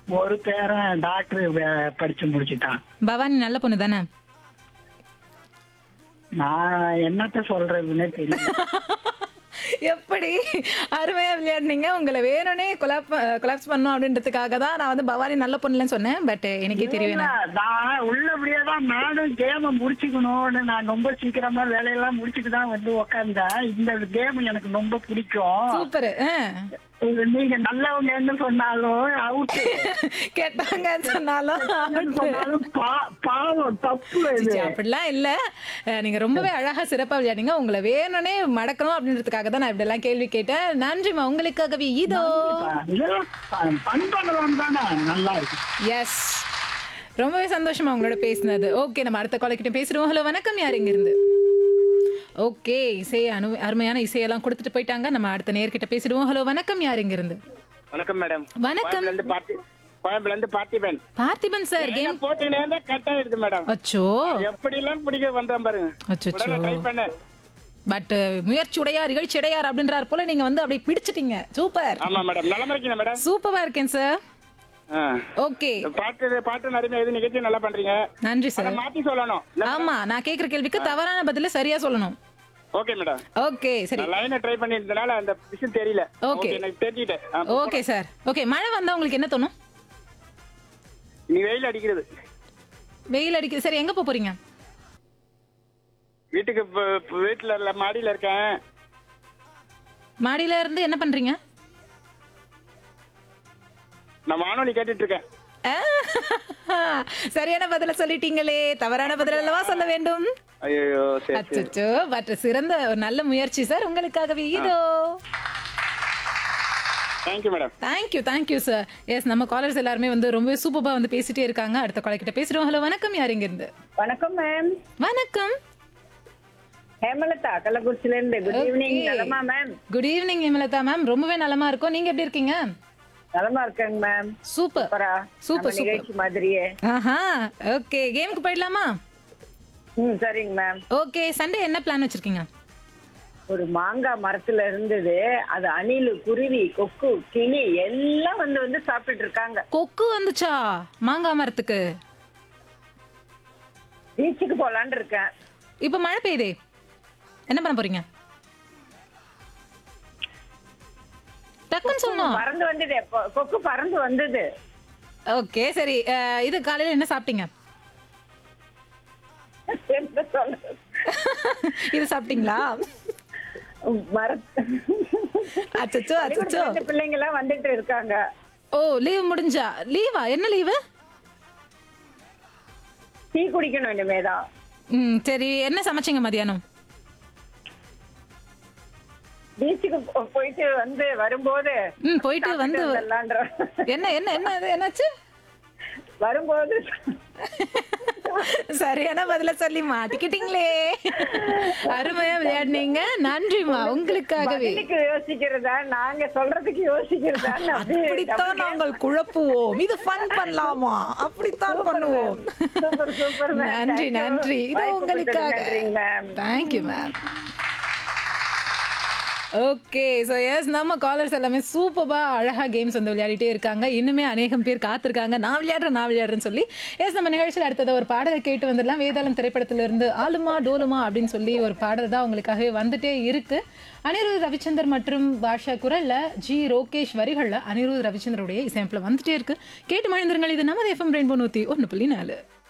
ஒரு பேரன் டாக்டர் வே- படிச்சு முடிச்சுட்டான் பவானி நல்ல பொண்ணு தானே நான் என்னத்த சொல்றதுன்னே தெரியல எப்படி அருமையா விளையாடுனீங்க உங்களை வேணும்னே கொலாப் கொலாப்ஸ் பண்ணும் அப்படின்றதுக்காக தான் நான் வந்து பவானி நல்ல பொண்ணுலன்னு சொன்னேன் பட் எனக்கே தெரியும் இல்ல, நான் உள்ளபடியே தான் நானும் கேம முடிச்சுக்கணும்னு நான் ரொம்ப சீக்கிரமா வேலையெல்லாம் முடிச்சுட்டு தான் வந்து உக்காந்தேன் இந்த கேம் எனக்கு ரொம்ப பிடிக்கும் சூப்பர் இது நீங்க நல்லவங்கன்னு சொன்னாலும் அவுட் கேட்டாங்கன்னு சொன்னாலும் சொன்னாலும் பா- பாவம் தப்பு இது சிச்சி, அப்படிலாம் இல்ல அஹ், நீங்க ரொம்பவே அழகா சிறப்பா விளையாடுங்க உங்களை வேணும்னே மடக்கணும் அப்படின்றதுக்காக தான் நான் இப்படி எல்லாம் கேள்வி கேட்டேன் நன்றிமா உங்களுக்காகவே இதோ இதெல்லாம் பண் பண்ணலாம் தானே நல்லா இருக்கு எஸ் ரொம்பவே சந்தோஷமா உங்களோட பேசினது ஓகே நம்ம அடுத்த காலை கிட்ட பேசுறோம் ஹலோ வணக்கம் யார் இங்க இருந்து ஓகே இசை அனு அருமையான இசையெல்லாம் கொடுத்துட்டு போயிட்டாங்க நம்ம அடுத்த நேர்கிட்ட பேசிடுவோம் ஹலோ வணக்கம் யார் இங்க இருந்து வணக்கம் மேடம் வணக்கம் கோயம்புல இருந்து பார்த்தி கோயம்புல இருந்து பார்த்திபன் பார்த்திபன் சார் கேம் போட்டினே இருந்தா கட் ஆயிடுது மேடம் அச்சோ எப்படி எல்லாம் பிடிக்க வந்தேன் பாருங்க அச்சோ உடனே ட்ரை பண்ணேன் பட் முயற்சி உடையார் இகழ்ச்சி உடையார் அப்படின்றார் போல நீங்க வந்து அப்படியே பிடிச்சிட்டீங்க சூப்பர் ஆமா மேடம் நலமா இருக்கீங்க மேடம் சூப்பரா இருக்கேன் சார் ஆ. ஓகே பாட்டு பாட்டு நிறைய எது நிகழ்ச்சி நல்லா பண்றீங்க நன்றி அதை சார் மாத்தி சொல்லணும் ஆமா நான் கேக்குற கேள்விக்கு தவறான பதில சரியா சொல்லணும் ஓகே மேடம் ஓகே சரி நான் லைனை ட்ரை பண்ணிருந்தனால அந்த விஷயம் தெரியல Okay. எனக்கு தெரிஞ்சுட்டேன் ஆ, ஓகே சார் ஓகே மழை வந்தா உங்களுக்கு என்ன தோணும் நீ வெயில் அடிக்கிறது வெயில் அடிக்குது சரி எங்க போப் போறீங்க வீட்டுக்கு இப்ப- இப்ப வீட்டுல இல்ல மாடியில இருக்கேன் மாடியில இருந்து என்ன பண்றீங்க நான் வானொலி கேட்டுட்டு இருக்கேன் ஆஹ், சரியான பதில சொல்லிட்டீங்களே தவறான பதில் அல்லவா சொல்ல வேண்டும் ஐயோ சரி சரி அச்சோ பட் சிறந்த ஒரு நல்ல முயற்சி சார் உங்களுக்காகவே இதோ thank you madam thank you thank you sir yes நம்ம காலர்ஸ் எல்லாருமே வந்து ரொம்ப சூப்பரா வந்து பேசிட்டே இருக்காங்க அடுத்த காலர் கிட்ட பேசுறோம் ஹலோ வணக்கம் யார் இங்க இருந்து வணக்கம் மேம் வணக்கம் ஹேமலதா கள்ளக்குறிச்சில இருந்து குட் ஈவினிங் Okay. நலமா ma'am good evening Hemalatha ma'am ரொம்பவே நலமா இருக்கோம் நீங்க எப்படி இருக்கீங்க நலமா இருக்கேங்க மேம் சூப்பர் சூப்பரா சூப்பர் நம்ம சூப்பர் நிகழ்ச்சி மாதிரியே ஆஹா ஓகே கேமுக்கு போயிடலாமா ம் சரிங்க மேம் ஓகே சண்டே என்ன பிளான் வச்சிருக்கீங்க ஒரு மாங்காய் மரத்துல இருந்தது அது அணிலு குருவி கொக்கு கிளி எல்லாம் வந்து வந்து சாப்பிட்டுட்டு இருக்காங்க கொக்கு வந்துச்சா மாங்காய் மரத்துக்கு பீச்சுக்கு போலான்னு இருக்கேன் இப்போ மழை பெய்யுதே என்ன பண்ண போறீங்க டக்குன்னு சொல்லணும் பறந்து வந்தது கொ- கொக்கு பறந்து வந்தது ஓகே சரி அஹ், இது காலையில என்ன சாப்பிட்டீங்க என்ன சொல்றது? இது சாப்பிட்டீங்களா மர அச்சச்சோ அச்சச்சோ பள்ளிக்கூடத்துல பிள்ளைங்க எல்லாம் வந்துட்டு இருக்காங்க ஓ லீவ் முடிஞ்சா லீவா என்ன லீவு டீ குடிக்கணும் இனிமேதான் ம் சரி என்ன சமைச்சீங்க மதியானம் பீச்சுக்கு போ- போயிட்டு வந்து வரும்போது ம் போயிட்டு வந்து வந்துடலான்ற என்ன என்ன என்ன இது என்னாச்சு வரும்போது சரியான பதில சொல்லி மாட்டிக்கிட்டீங்களே அருமையா விளையாடுனீங்க நன்றிமா உங்களுக்காகவே பதிலுக்கு யோசிக்கிறதா நாங்க சொல்றதுக்கு யோசிக்கிறதா அப்படித்தான் நாங்கள் குழப்புவோம் இது ஃபன் பண்ணலாமா அப்படித்தான் பண்ணுவோம் சூப்பர் சூப்பர் நன்றி நன்றி இது உங்களுக்காக ma'am thank you ma'am okay so yes நம்ம காலர்ஸ் எல்லாமே சூப்பராக அழகாக கேம்ஸ் வந்து விளையாடிட்டே இருக்காங்க இன்னுமே அநேகம் பேர் காத்திருக்காங்க நான் விளையாடுறேன் நான் விளையாடுறேன்னு சொல்லி எஸ் நம்ம நிகழ்ச்சியில் அடுத்தது ஒரு பாடலை கேட்டு வந்துடலாம் வேதாளம் திரைப்படத்திலிருந்து ஆலுமா டோலுமா அப்படின்னு சொல்லி ஒரு பாடல் தான் உங்களுக்காகவே வந்துட்டே இருக்கு அனிருத் ரவிச்சந்தர் மற்றும் பாஷா குரல்ல ஜி ரோகேஷ் வரிகளில் அனிருத் ரவிச்சந்தருடைய இசையமைப்பில் வந்துட்டே இருக்கு கேட்டு மகிழ்ந்துருங்கள் இது நமது எஃப்எம் ரெயின்போ நூற்றி ஒன்று புள்ளி நாலு